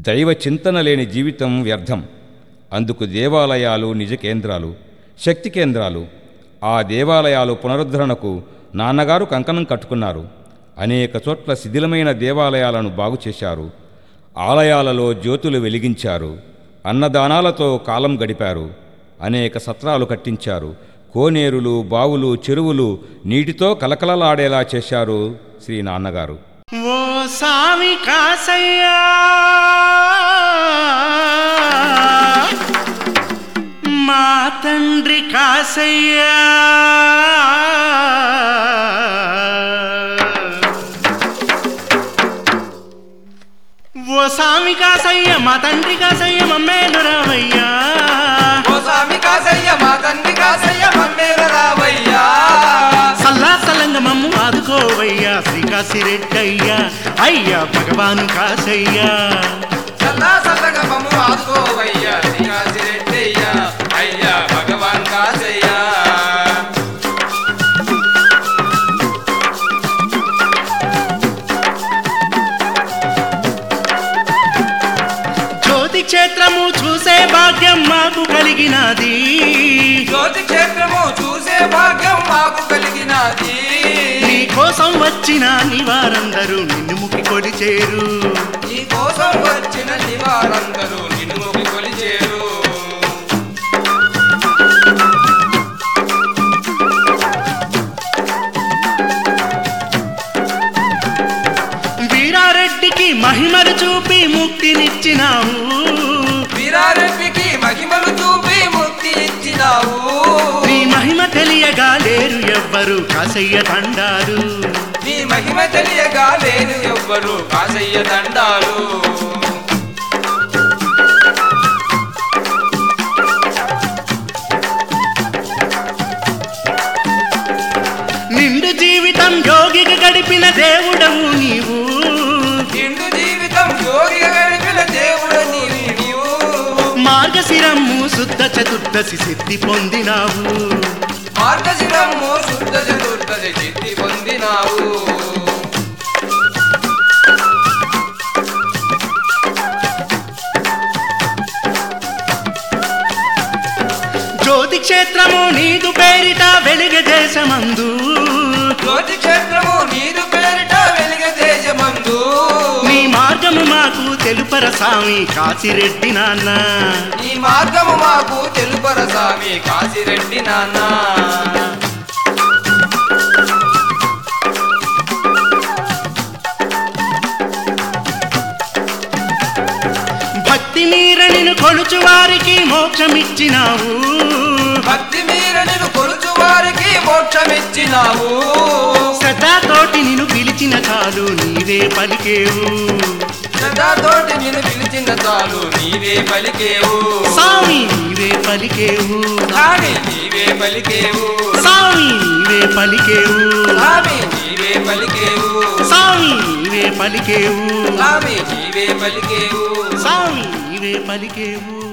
దైవ చింతన లేని జీవితం వ్యర్థం అందుకు దేవాలయాలు నిజ కేంద్రాలు శక్తి కేంద్రాలు ఆ దేవాలయాలు పునరుద్ధరణకు నాన్నగారు కంకణం కట్టుకున్నారు అనేక చోట్ల శిథిలమైన దేవాలయాలను బాగు చేశారు ఆలయాలలో జ్యోతులు వెలిగించారు అన్నదానాలతో కాలం గడిపారు అనేక సత్రాలు కట్టించారు కోనేరులు బావులు చెరువులు నీటితో కలకలలాడేలా చేశారు శ్రీ నాన్నగారు ఓ సామి కాసయ్యా మా తండ్రి కాసయ్యా ఓ సామి కాసయ్య మా తండ్రి కాసయ్య మమ్మేలు రావయ్యా ఓ స్వామి కాసయ్య మా తండ్రి కాసయ్య మమ్మేల రావయ్యా సల్లా సల్లంగ మమ్ము ఆదుకోవయ్యా శ్రీకాశిరెడ్డయ్యా అయ్యా భగవాను కాసయ్యా చల్లా చల్లగా మమ్ము ఆదుకోవయ్యా శ్రీకాశిరెడ్డయ్యా అయ్యా భగవాన్ కాసయ్యా జ్యోతి క్షేత్రము చూసే భాగ్యం మాకు కలిగినది జ్యోతి క్షేత్రము చూసే భాగ్యం మాకు కలిగినది నీ కోసం వచ్చిన నివారందరూ నిన్ను ముక్కి కొలిచేరు నీ కోసం వచ్చిన నివారందరూ నిన్ను మొక్కి కొలిచేరు వీరారెడ్డికి మహిమలు చూపి ముక్తినిచ్చినావు వీరారెడ్డికి మహిమలు చూపి ముక్తి ఇచ్చినావు నీ మహిమ తెలియగా లేరు ఎవ్వరు కాసయ్య తండాలు నీ మహిమ తెలియగా లేను ఎవ్వరు కాసయ్య దండాలు నిండు జీవితం యోగిగా గడిపిన దేవుడవు నీవు నిండు జీవితం యోగిగా గడిపిన దేవుడు నీవు నీవు మార్గశిరము శుద్ధ చతుర్దశి సిద్ధి పొందినావు మార్గశిరము శుద్ధ చతుర్థి సిద్ధి పొందినావు జ్యోతి క్షేత్రము నీదు పేరిట వెలుగ దేశమందు జ్యోతి క్షేత్రము నీరు పేరిట వెలిగ దేశమందు నీ మార్గము మాకు తెలుపర స్వామి కాశిరెడ్డి నాన్న ఈ మార్గము మాకు తెలుపర స్వామి కాశిరెడ్డి నాన్న భక్తి మీర నిన్ను కొలుచు వారికి మోక్షమిచ్చినావు భక్తి మీర నిన్ను కొలుచు వారికి మోక్షమిచ్చినావు శ్రద్ధతోటి నిన్ను పిలిచిన చాలు నీవే పలికేవు శ్రద్ధతోటి నిన్ను పిలిచిన చాలు నీవే పలికేవు స్వామి నీవే పలికేవు స్వామి నీవే పలికేవు స్వామి నీవే పలికేవు స్వామి నీవే పలికేవు స్వామి నీవే పలికేవు స్వామి నీవే పలికేవు స్వామి నీవే పలికేవు